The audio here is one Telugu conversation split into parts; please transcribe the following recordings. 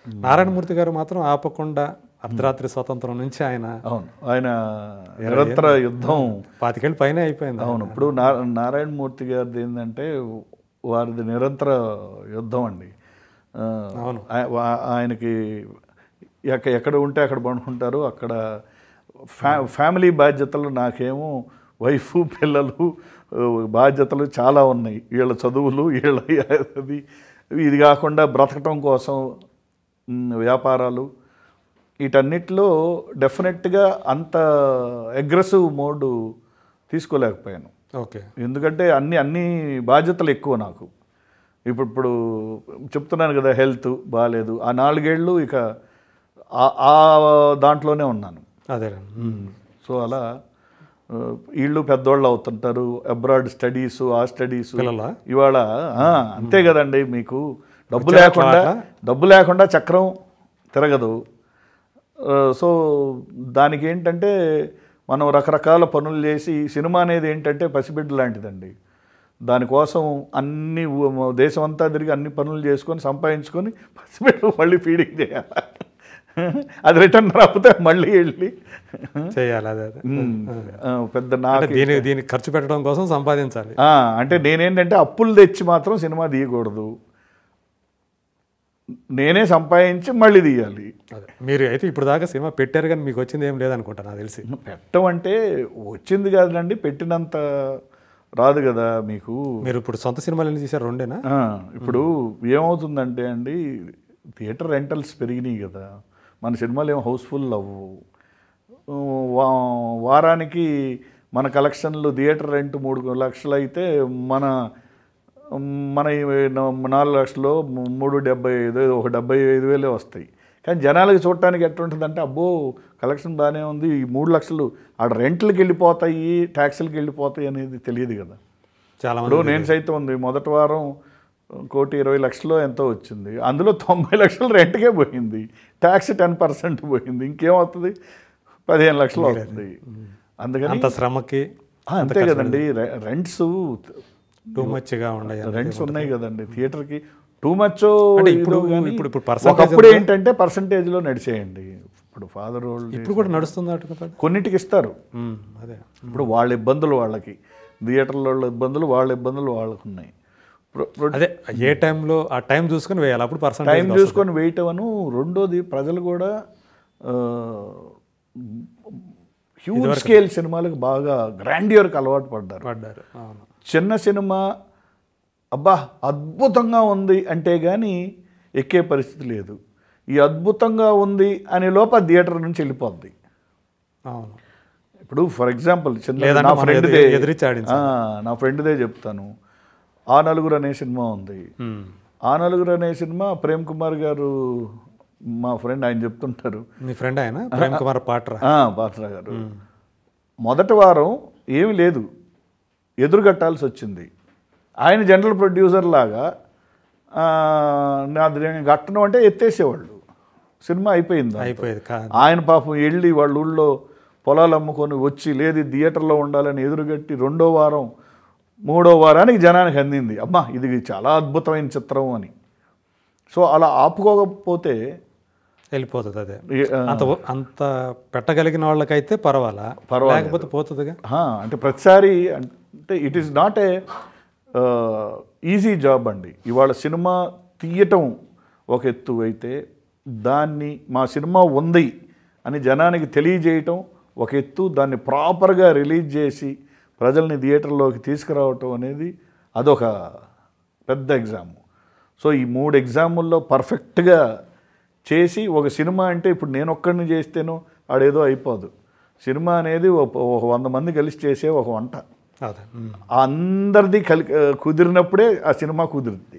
నారాయణమూర్తి గారు మాత్రం ఆపకుండా అర్ధరాత్రి స్వతంత్రం నుంచి ఆయన అవును ఆయన నిరంతర యుద్ధం పాతికేళ్ళు పైన అయిపోయింది అవును ఇప్పుడు నా నారాయణమూర్తి గారిది ఏంటంటే వారిది నిరంతర యుద్ధం అండి ఆ, అవును. ఆయ- వా- ఆయనకి ఎక్క ఎక్కడ ఉంటే అక్కడ పండుకుంటారు అక్కడ ఫ్యా ఫ్యామిలీ బాధ్యతలు నాకేమో వైఫ్ పిల్లలు ఆ, బాధ్యతలు చాలా ఉన్నాయి వీళ్ళ చదువులు వీళ్ళ అది ఇది కాకుండా బ్రతకటం కోసం మ్, వ్యాపారాలు వీటన్నిటిలో డెఫినెట్గా అంత అగ్రెసివ్ మోడ్ తీసుకోలేకపోయాను ఓకే ఎందుకంటే అన్ని అన్ని బాధ్యతలు ఎక్కువ నాకు ఇప్పుడు ఇప్పుడు చెప్తున్నాను కదా హెల్త్ బాగాలేదు ఆ నాలుగేళ్ళు ఇక ఆ- ఆ దాంట్లోనే ఉన్నాను అదే సో అలా ఆ, వీళ్ళు పెద్దోళ్ళు అవుతుంటారు అబ్రాడ్ స్టడీస్ ఆ స్టడీస్ పిల్లలా? ఇవాళ ఆ, అంతే కదండి మీకు డబ్బు లేకుండా డబ్బు లేకుండా చక్రం తిరగదు ఆ, సో దానికి ఏంటంటే మనం రకరకాల పనులు చేసి సినిమా అనేది ఏంటంటే పసిబిడ్డ లాంటిదండి దానికోసం అన్ని ఊ- దేశం అంతా తిరిగి అన్ని పనులు చేసుకొని సంపాదించుకొని పసిబిడ్డ మళ్ళీ ఫీడింగ్ చేయాలి అది రిటర్న్ రాకపోతే మళ్ళీ వెళ్ళి చేయాలి అదే అదే ఆ, పెద్ద అంటే నాకు దీని దీనికి ఖర్చు పెట్టడం కోసం సంపాదించాలి ఆ, అంటే నేనేంటంటే అప్పులు తెచ్చి మాత్రం సినిమా తీయకూడదు నేనే సంపాదించి మళ్ళీ తీయాలి అదే మీరు అయితే ఇప్పుడు దాకా సినిమా పెట్టారు కానీ మీకు వచ్చింది ఏం లేదనుకుంటా నాకు తెలిసి పెట్టమంటే వచ్చింది కాదండి పెట్టినంత రాదు కదా మీకు మీరు ఇప్పుడు సొంత సినిమాలు ఎన్ని చేశారు రెండేనా ఆ, ఇప్పుడు ఏమవుతుందంటే అండి థియేటర్ రెంటల్స్ పెరిగినాయి కదా మన సినిమాలు ఏం హౌస్ఫుల్ అవ్వవు వా- వారానికి మన కలెక్షన్లు థియేటర్ రెంట్ మూడు లక్షలు అయితే మన మన ఈ న- నాలుగు లక్షలు ము- మూడు డెబ్బై ఐదు ఒక డెబ్బై ఐదు వేలే వస్తాయి కానీ జనాలకి చూడటానికి ఎట్లుంటుందంటే అబ్బో కలెక్షన్ బాగానే ఉంది ఈ మూడు లక్షలు ఆడ రెంట్లకి వెళ్ళిపోతాయి ట్యాక్సులకి వెళ్ళిపోతాయి అనేది తెలియదు కదా చాలా మంది ఇప్పుడు నేను సైతం ఉంది మొదటి వారం కోటి ఇరవై లక్షలు ఎంతో వచ్చింది అందులో తొంభై లక్షలు రెంట్కే పోయింది ట్యాక్స్ టెన్ పర్సెంట్ పోయింది ఇంకేమవుతుంది పదిహేను లక్షలు అవుతుంది అందుకని అంత శ్రమకి ఆ, అంతే కదండి రె- రెంట్స్ టూ మచ్గా ఉండదు రెంట్స్ ఉన్నాయి కదండి థియేటర్కి టూ మచ్ అంటే ఇప్పుడు- ఇప్పుడు- ఇప్పుడు percentage ఒకప్పుడు ఏంటంటే పర్సంటేజ్లో నడిచేయండి ఇప్పుడు ఫాదర్ వాళ్ళు ఇప్పుడు కూడా నడుస్తుంది అటు కదా కొన్నిటికి ఇస్తారు ఉమ్, అదే ఇప్పుడు వాళ్ళ ఇబ్బందులు వాళ్ళకి థియేటర్ల వాళ్ళ ఇబ్బందులు వాళ్ళ ఇబ్బందులు వాళ్ళకు ఉన్నాయి ప్రొ- ప్రొ- అదే ఏ టైంలో ఆ టైం చూసుకొని వేయాలి అప్పుడు టైం పర్సంటేజ్ చూసుకొని వేయటమను రెండోది ప్రజలు కూడా హ్యూజ్ స్కేల్ సినిమాలకు బాగా గ్రాండియర్కి అలవాటు పడ్డారు పడ్డారు అవును చిన్న సినిమా అబ్బా అద్భుతంగా ఉంది అంటే కానీ ఎక్కే పరిస్థితి లేదు ఈ అద్భుతంగా ఉంది అనే లోప థియేటర్ నుంచి వెళ్ళిపోద్ది అవును ఇప్పుడు ఫర్ ఎగ్జాంపుల్ చిన్న లేదంటే నా మనం ఫ్రెండ్దే ఎదిరి- ఎదిరించి ఆడించాలి. నా ఫ్రెండ్దే చెప్తాను ఆ నలుగురు అనే సినిమా ఉంది ఉమ్. ఆ నలుగురు అనే సినిమా ప్రేమ్ కుమార్ గారు మా ఫ్రెండ్ ఆయన చెప్తుంటారు మీ ఫ్రెండ్ ఆయన ప్రేమ్ కుమార్ పాట్రా ఆ, బాత్రా గారు మొదటి వారం ఏమీ లేదు ఎదురుగట్టాల్సి వచ్చింది ఆయన జనరల్ ప్రొడ్యూసర్ లాగా ఆ, నాది నేను గట్టను అంటే ఎత్తేసేవాళ్ళు సినిమా అయిపోయింది అయిపోయేది కాదు ఆయన పాపం వెళ్ళి వాళ్ళ ఊళ్ళో పొలాలు అమ్ముకొని వచ్చి లేదు ఈ థియేటర్లో ఉండాలని ఎదురుగట్టి రెండో వారం మూడో వారానికి జనానికి అందింది అమ్మా ఇది చాలా అద్భుతమైన చిత్రం అని సో అలా ఆపుకోకపోతే వెళ్ళిపోతుంది అదే ఏ- ఆ, అంత అంత పెట్టగలిగిన వాళ్ళకైతే పర్వాలా పర్వాలేదు. లేకపోతే పోతుందిగా ఆ, అంటే ప్రతిసారి అంటే it is not a easy job అండి ఇవాళ సినిమా తీయటం ఒక ఎత్తు అయితే దాన్ని మా సినిమా ఉంది అని జనానికి తెలియజేయటం ఒక ఎత్తు దాన్ని ప్రాపర్గా రిలీజ్ చేసి ప్రజల్ని థియేటర్లోకి తీసుకురావటం అనేది అదొక పెద్ద ఎగ్జామ్ సో ఈ మూడు ఎగ్జాముల్లో పర్ఫెక్ట్గా చేసి ఒక సినిమా అంటే ఇప్పుడు నేను ఒక్కడిని చేస్తేనో ఆడేదో అయిపోదు సినిమా అనేది ఒక ఒక వంద మంది కలిసి చేసే ఒక వంట అదే ఉమ్. అందరిది కలి కుదిరినప్పుడే ఆ సినిమా కుదురుద్ది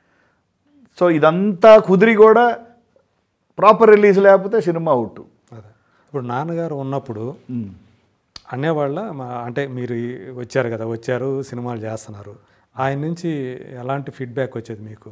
సో ఇదంతా కుదిరి కూడా ప్రాపర్ రిలీజ్ లేకపోతే సినిమా అవుట్ అదే ఇప్పుడు నాన్నగారు ఉన్నప్పుడు అనేవాళ్ళ మా అంటే మీరు ఈ- వచ్చారు కదా వచ్చారు సినిమాలు చేస్తున్నారు ఆయన నుంచి ఎలాంటి ఫీడ్బ్యాక్ వచ్చేది మీకు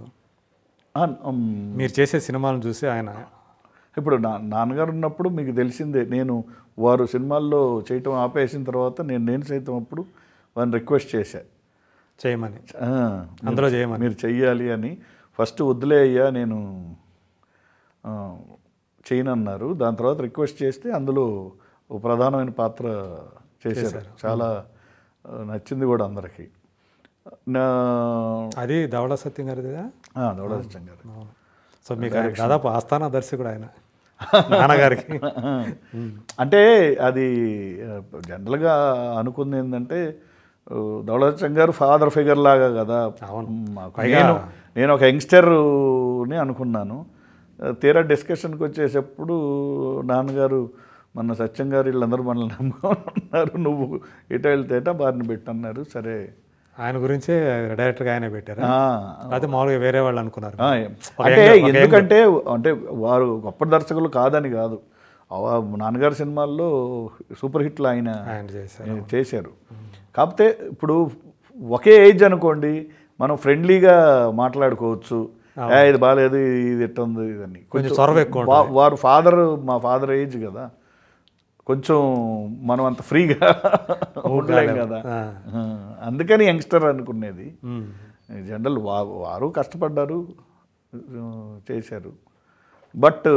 మీరు చేసే సినిమాలను చూసి ఆయన ఇప్పుడు నా నాన్నగారు ఉన్నప్పుడు మీకు తెలిసిందే నేను వారు సినిమాల్లో చేయటం ఆపేసిన తర్వాత నేను నేను సైతం అప్పుడు వారిని రిక్వెస్ట్ చేశా చేయమని ఆ, అందులో చేయమని మీరు చెయ్యాలి అని ఫస్ట్ వద్దులే అయ్యా నేను ఆ, చేయను అన్నారు దాని తర్వాత రిక్వెస్ట్ చేస్తే అందులో ఒక ప్రధానమైన పాత్ర చేశారు చాలా ఆ, నచ్చింది కూడా అందరికీ నా అది ధవళ సత్యం గారిదిగా దౌడసత్యం గారు అవును. సో మీకు ఆయన దాదాపు ఆస్థాన దర్శకుడు ఆయన నాన్నగారికి అంటే అది ఆ, జనరల్గా అనుకుంది ఏంటంటే దౌలతం గారు ఫాదర్ ఫిగర్ లాగా కదా అవును. మాకు నేను నేను ఒక యంగ్స్టర్ని అనుకున్నాను ఆ, తీరా డిస్కషన్కి వచ్చేటప్పుడు నాన్నగారు మన సత్యం గారు వీళ్ళందరూ మనల్ని నమ్ముకున్నారు నువ్వు ఇటు వెళ్తేట బారిని పెట్టన్నారు సరే ఆయన గురించే డైరెక్టర్గా ఆయనే పెట్టారు ఆ, అయితే మామూలుగా వేరే వాళ్ళు అనుకున్నారు ఆ, అంటే ఎందుకంటే అంటే వారు గొప్ప దర్శకులు కాదని కాదు అవ- నాన్నగారి సినిమాల్లో సూపర్ హిట్లు ఆయన ఆయన చేశారు చేశారు కాకపోతే ఇప్పుడు ఒకే ఏజ్ అనుకోండి మనం ఫ్రెండ్లీగా మాట్లాడుకోవచ్చు "ఏ, ఇది బాగాలేదు ఇది ఎట్ట ఉంది ఇదని కొంచెం చొరవ ఎక్కువ వా- వారు ఫాదర్ మా ఫాదర్ ఏజ్ కదా కొంచెం మనం అంత ఫ్రీగా ఉండలేం కదా ఆ. ఆ, అందుకని యంగ్స్టర్ అనుకునేది ఉమ్. జనరల్ వా వారు కష్టపడ్డారు ఆ, చేశారు బట్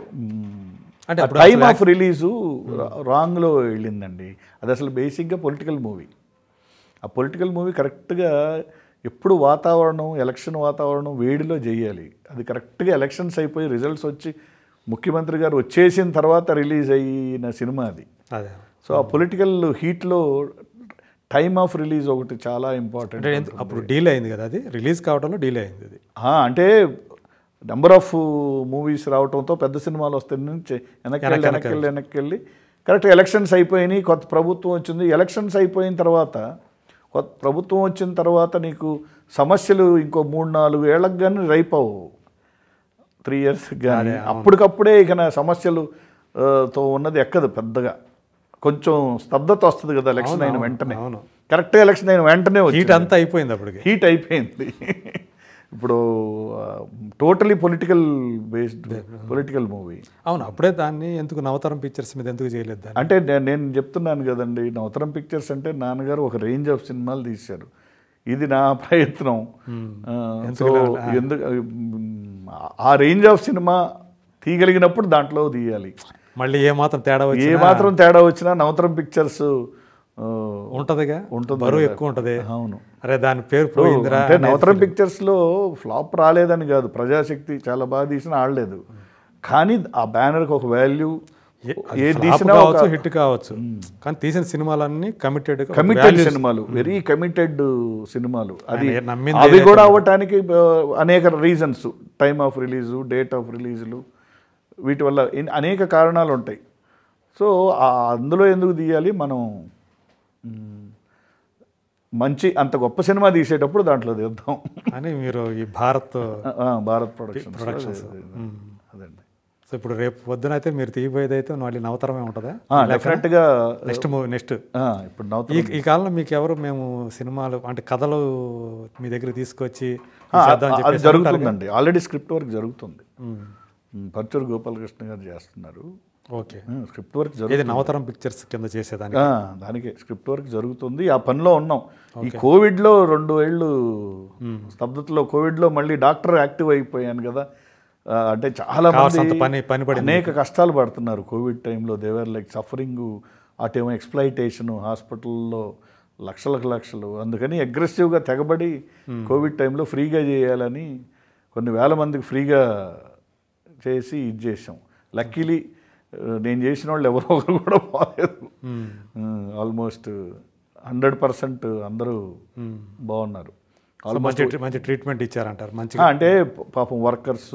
అంటే అప్పుడు టైమ్ ఆఫ్ రిలీజు రాంగ్లో వెళ్ళిందండి అది అసలు బేసిక్గా పొలిటికల్ మూవీ ఆ పొలిటికల్ మూవీ కరెక్ట్గా ఎప్పుడు వాతావరణం ఎలక్షన్ వాతావరణం వేడిలో చేయాలి అది కరెక్ట్గా ఎలక్షన్స్ అయిపోయి రిజల్ట్స్ వచ్చి ముఖ్యమంత్రి గారు వచ్చేసిన తర్వాత రిలీజ్ అయిన సినిమా అది అదే సో ఆ పొలిటికల్ హీట్లో టైమ్ ఆఫ్ రిలీజ్ ఒకటి చాలా ఇంపార్టెంట్ అంటే ఎంత- అప్పుడు డీలే అయింది కదా అది రిలీజ్ కావడంలో డీలే అయింది అది ఆ, అంటే నెంబర్ ఆఫ్ మూవీస్ రావడంతో పెద్ద సినిమాలు వస్తాయి నుంచి వెనక్కి వెళ్ళి వెనక్కి వెళ్ళి వెనక్కి వెళ్ళి కరెక్ట్ ఎలక్షన్స్ అయిపోయినాయి కొత్త ప్రభుత్వం వచ్చింది ఎలక్షన్స్ అయిపోయిన తర్వాత కొత్త ప్రభుత్వం వచ్చిన తర్వాత నీకు సమస్యలు ఇంకో మూడు నాలుగు ఏళ్ళకి కానీ రైప్ అవ్వవు త్రీ ఇయర్స్ కానీ అప్పటికప్పుడే ఇక నా సమస్యలు ఆ, తో ఉన్నది ఎక్కదు పెద్దగా కొంచెం స్తబ్దత వస్తుంది కదా ఎలక్షన్ అయిన వెంటనే అవును కరెక్ట్గా ఎలక్షన్ అయిన వెంటనే వచ్చి హీట్ అంతా అయిపోయింది అప్పటికి హీట్ అయిపోయింది ఇప్పుడు totally political based political movie అవును అప్పుడే దాన్ని ఎందుకు నవతరం పిక్చర్స్ మీద ఎందుకు చేయలేదు దాన్ని అంటే నే- నేను చెప్తున్నాను కదండి నవతరం పిక్చర్స్ అంటే నాన్నగారు ఒక రేంజ్ ఆఫ్ సినిమాలు తీశారు ఇది నా ప్రయత్నం ఆ, సో ఎందుకు ఆ రేంజ్ ఆఫ్ సినిమా తీయగలిగినప్పుడు దాంట్లో తీయాలి మళ్ళీ ఏ మాత్రం తేడా వచ్చి ఏ మాత్రం తేడా వచ్చినా నవతరం పిక్చర్స్ ఉంటదిగా ఉంటుంది బరువు ఎక్కువ ఉంటది అవును అరే దాని పేరు పోయిందిరా అంటే నవతరం పిక్చర్స్ లో ఫ్లాప్ రాలేదని కాదు ప్రజాశక్తి చాలా బాగా తీసిన ఆడలేదు కానీ ఆ బ్యానర్కి ఒక వాల్యూ ఏ ఫ్లాప్ తీసినా కావచ్చు హిట్ కావచ్చు కానీ తీసిన సినిమాలన్నీ కమిటెడ్ కమిటెడ్ సినిమాలు వెరీ కమిటెడ్ సినిమాలు అది ఆయన నమ్మింది అవి కూడా అవ్వటానికి ఆ, అనేక reasons time of release date of రిలీజులు వీటి వల్ల ఇన్- అనేక కారణాలు ఉంటాయి సో ఆ అందులో ఎందుకు తీయాలి మనం మ్, మంచి అంత గొప్ప సినిమా తీసేటప్పుడు దాంట్లో తీద్దాం అని మీరు ఈ భారత్ ఆ, భారత్ ప్రొడక్షన్స్ ప్రొడక్షన్స్ అదండి సో ఇప్పుడు రేపు పొద్దున అయితే మీరు తీయబోయేది అయితే మళ్ళీ నవతరమే ఉంటుందా డెఫినెట్గా నెక్స్ట్ మూవీ నెక్స్ట్ ఇప్పుడు నవ్వుతా ఈ ఈ కాలంలో మీకు ఎవరు మేము సినిమాలు అంటే కథలు మీ దగ్గర తీసుకొచ్చి ఆ, చేద్దాం అని అది చెప్పేసి జరుగుతుందండి ఆల్రెడీ స్క్రిప్ట్ వర్క్ జరుగుతుంది మ్మ్. మ్, పర్చూరు గోపాలకృష్ణ గారు చేస్తున్నారు ఓకే మ్, స్క్రిప్ట్ వర్క్ జరుగుతుంది ఇది నవతరం పిక్చర్స్ కింద చేసేదానికి ఆ, దానికి స్క్రిప్ట్ వర్క్ జరుగుతుంది ఆ పనిలో ఉన్నాం ఈ కోవిడ్లో రెండు ఏళ్ళు స్తబ్దతలో కోవిడ్లో మళ్ళీ డాక్టర్ యాక్టివ్ అయిపోయాను కదా ఆ, అంటే చాలా కావాల్సినంత మంది పని పని పడింది అనేక కష్టాలు పడుతున్నారు కోవిడ్ టైంలో దేవర్ లైక్ సఫరింగ్ అటేమో ఎక్స్ప్లైటేషను హాస్పిటల్లో లక్షలకు లక్షలు అందుకని అగ్రెసివ్గా తెగబడి కోవిడ్ టైంలో ఫ్రీగా చేయాలని కొన్ని వేల మందికి ఫ్రీగా చేసి ఇది చేసాం లక్కీలీ నేను చేసిన వాళ్ళు ఎవరో ఒకరు కూడా పోలేదు ఆల్మోస్ట్ హండ్రెడ్ పర్సెంట్ అందరూ బాగున్నారు సో మంచి మంచి ట్రీట్మెంట్ ఇచ్చారంటారు మంచి ఆ, అంటే ప- పాపం వర్కర్స్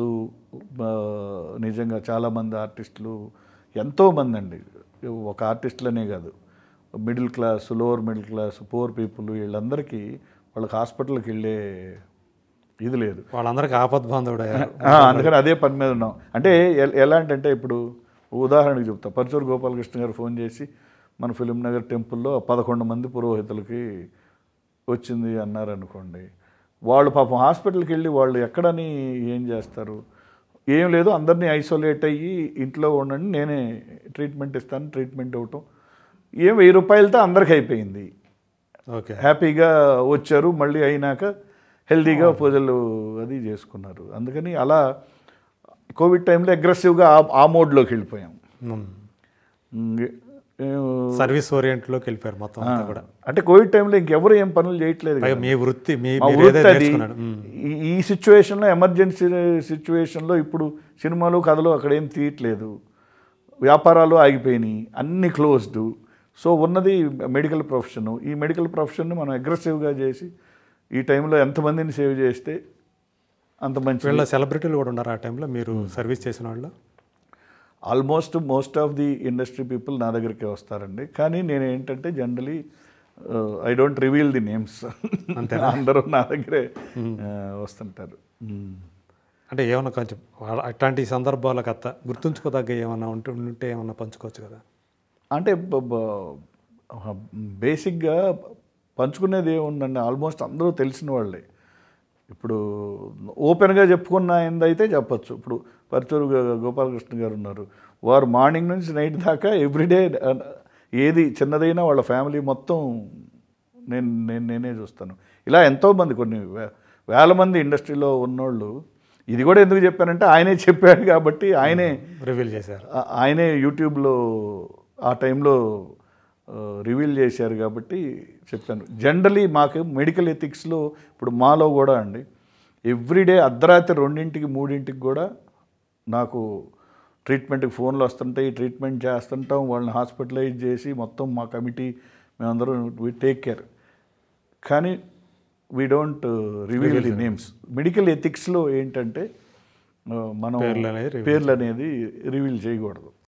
నిజంగా చాలామంది ఆర్టిస్టులు ఎంతోమంది అండి ఒక ఆర్టిస్టులనే కాదు middle class lower middle class poor people వీళ్ళందరికీ వాళ్ళకి హాస్పిటల్కి వెళ్ళే ఇది లేదు వాళ్ళందరికీ ఆపద్ బాంధవుడు అయ్యారు ఆ, అందుకని అదే పని మీద ఉన్నాం అంటే ఎ- ఎలాంటంటే ఇప్పుడు ఉదాహరణకి చెప్తా పరచూరు గోపాలకృష్ణ గారు ఫోన్ చేసి మన ఫిలిం నగర్ టెంపుల్లో పదకొండు మంది పురోహితులకి వచ్చింది అన్నారు అనుకోండి వాళ్ళు పాపం హాస్పిటల్కి వెళ్ళి వాళ్ళు ఎక్కడని ఏం చేస్తారు ఏం లేదు అందరినీ ఐసోలేట్ అయ్యి ఇంట్లో ఉండండి నేనే ట్రీట్మెంట్ ఇస్తాను ట్రీట్మెంట్ ఇవ్వటం ఏం వెయ్యి రూపాయలతో అందరికి అయిపోయింది ఓకే హ్యాపీగా వచ్చారు మళ్ళీ అయినాక హెల్దీగా పూజలు అది చేసుకున్నారు అందుకని అలా కోవిడ్ టైంలో అగ్రెసివ్గా ఆ ఆ మోడ్లోకి వెళ్ళిపోయాం ఉమ్. ఇంక, ఏ, సర్వీస్ ఓరియంట్లోకి వెళ్ళిపోయారు మొత్తం అంతా కూడా అంటే కోవిడ్ టైంలో ఇంకెవరు ఏం పనులు చేయట్లేదు కదా. పైగా మీ వృత్తి మీ మా మీరు వృత్తి ఏదైతే అది నేర్చుకున్నాడు ఉమ్. ఈ- ఈ సిచ్యువేషన్లో ఎమర్జెన్సీ సిచ్యువేషన్లో ఇప్పుడు సినిమాలు కథలు అక్కడ ఏం తీయట్లేదు వ్యాపారాలు ఆగిపోయినాయి అన్ని క్లోజ్డ్ సో ఉన్నది మెడికల్ ప్రొఫెషన్ ఈ మెడికల్ ప్రొఫెషన్ని మనం అగ్రెసివ్గా చేసి ఈ టైంలో ఎంతమందిని సేవ్ చేస్తే అంత మంచి వీళ్ళ సెలబ్రిటీలు కూడా ఉన్నారు ఆ టైంలో మీరు సర్వీస్ చేసిన వాళ్ళు almost most of the industry people నా దగ్గరికి వస్తారండి కానీ నేను ఏంటంటే generally I don't reveal the names అందరూ నా దగ్గరే ఆ, వస్తుంటారు అంటే ఏమన్నా కొంచెం వాళ్ళ అట్లాంటి సందర్భాలకు అత్త గుర్తుంచుకోదగ్గ ఏమన్నా ఉంటే ఉంటే ఏమన్నా పంచుకోవచ్చు కదా అంటే బేసిక్గా పంచుకునేది ఏముందండి ఆల్మోస్ట్ అందరూ తెలిసిన వాళ్ళే ఇప్పుడు ఓపెన్గా చెప్పుకున్న అయితే చెప్పచ్చు ఇప్పుడు పరుచూరు గో- గోపాలకృష్ణ గారు ఉన్నారు వారు మార్నింగ్ నుంచి నైట్ దాకా ఎవ్రీడే ఏది చిన్నదైనా వాళ్ళ ఫ్యామిలీ మొత్తం నేను నేను నేనే చూస్తాను ఇలా ఎంతోమంది కొన్ని వే- వేల మంది ఇండస్ట్రీలో ఉన్నోళ్ళు ఇది కూడా ఎందుకు చెప్పానంటే ఆయనే చెప్పాడు కాబట్టి ఆయనే రివీల్ చేశారు ఆ- ఆయనే యూట్యూబ్లో ఆ టైంలో రివీల్ చేశారు కాబట్టి చెప్పాను జనరలీ మాకు మెడికల్ ఎథిక్స్లో ఇప్పుడు మాలో కూడా అండి ఎవ్రీడే అర్ధరాత్రి రెండింటికి మూడింటికి కూడా నాకు ట్రీట్మెంట్కి ఫోన్లు వస్తుంటాయి ట్రీట్మెంట్ చేస్తుంటాం వాళ్ళని హాస్పిటలైజ్ చేసి మొత్తం మా కమిటీ మేమందరం వి టేక్ కేర్ కానీ we don't reveal the names medical ఎథిక్స్లో ఏంటంటే ఆ, మనం పేర్లు అనేది reveal పేర్లు అనేది రివీల్ చేయకూడదు